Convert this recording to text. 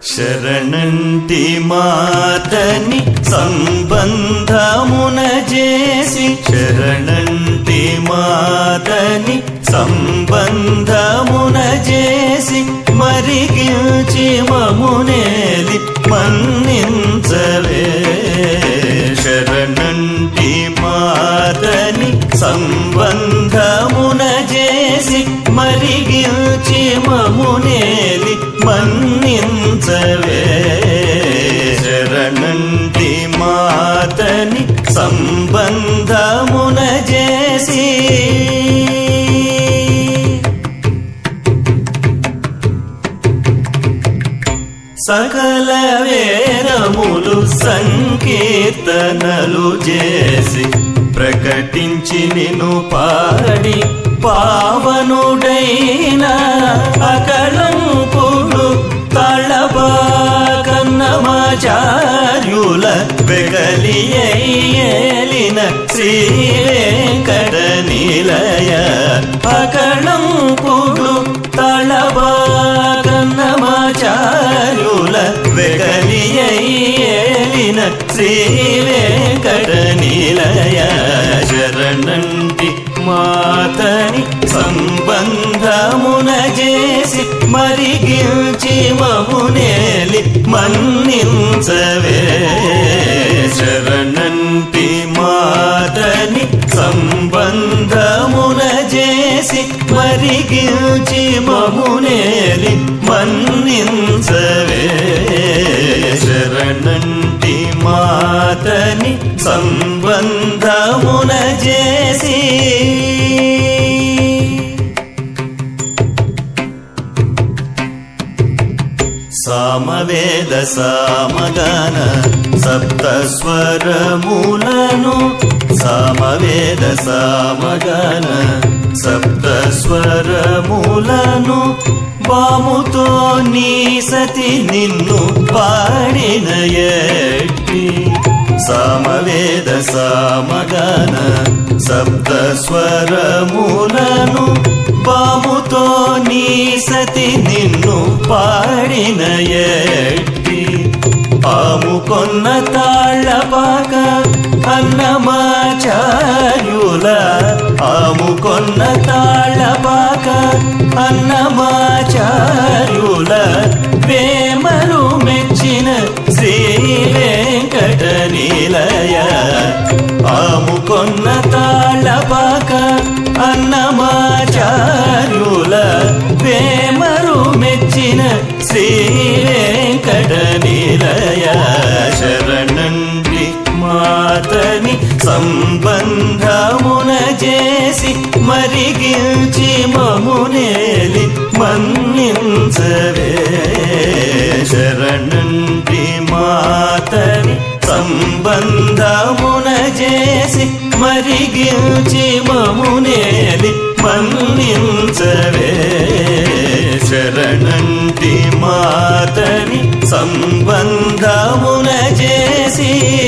శరణంటి మాతని సంబంధమున చేసి శరణంటి మాతని సంబంధమున చేసి మరిగిల్చి మమునేలి మన్నించవే శరణంటి మాతని సంబంధమున చేసి మరిగిల్చి మమునేలి మన్నించవే శరణంటి మాతని సంబంధమున చేసి సకల వేరములు సంకీర్తనలు చేసి ప్రకటించి నిన్ను పాడి పావనుడైన అకళంకుడు తళబాకన్నమాచార్యుల వెగలియేలిన శ్రీ వెంకట నిలయ అకళంకుడు తళబాకన్నమాచార్యుల వెగలియేలిన శ్రీ వెంకట నిలయ శరణంటి మాతని సంబంధమున చేసి మరిగిల్చి మమునేలి మన్నించవే శరణంటి మాతని సంబంధమున చేసి మరిగిల్చి మమునేలి మన్నించవే శరణంటి మాతని సంబంధమున చేసి సామవేద సామగాన సప్త స్వరములను సామవేద సామగాన సప్త స్వరములను బాముతో నీ సతి నిన్ను పాడిన ఎట్టి సామవేద సామగాన సప్త స్వరములను బాముతో నీ సతి నిన్ను పాడిన ఎట్టి ఆముకొన్న తాళ్ళపాక అన్నమాచార్యుల ఆముకొన్న తాళ్ళపాక అన్నమాచార్యుల ప్రేమలు మెచ్చిన శ్రీ వెంకట నిలయ ఆముకొన్న తాళ్ళపాక అన్నమాచార్యుల ప్రేమరు మెచ్చిన శ్రీ వెంకట నిలయ శరణంటి మాతని సంబంధమున చేసి మరిగిల్చి మమునేలి మన్నించవే శరణంటి మాతని సంబంధమున చేసి మరిగిల్చి మమునేలి మన్నించవే శరణంటి మాతని సంబంధమున చేసి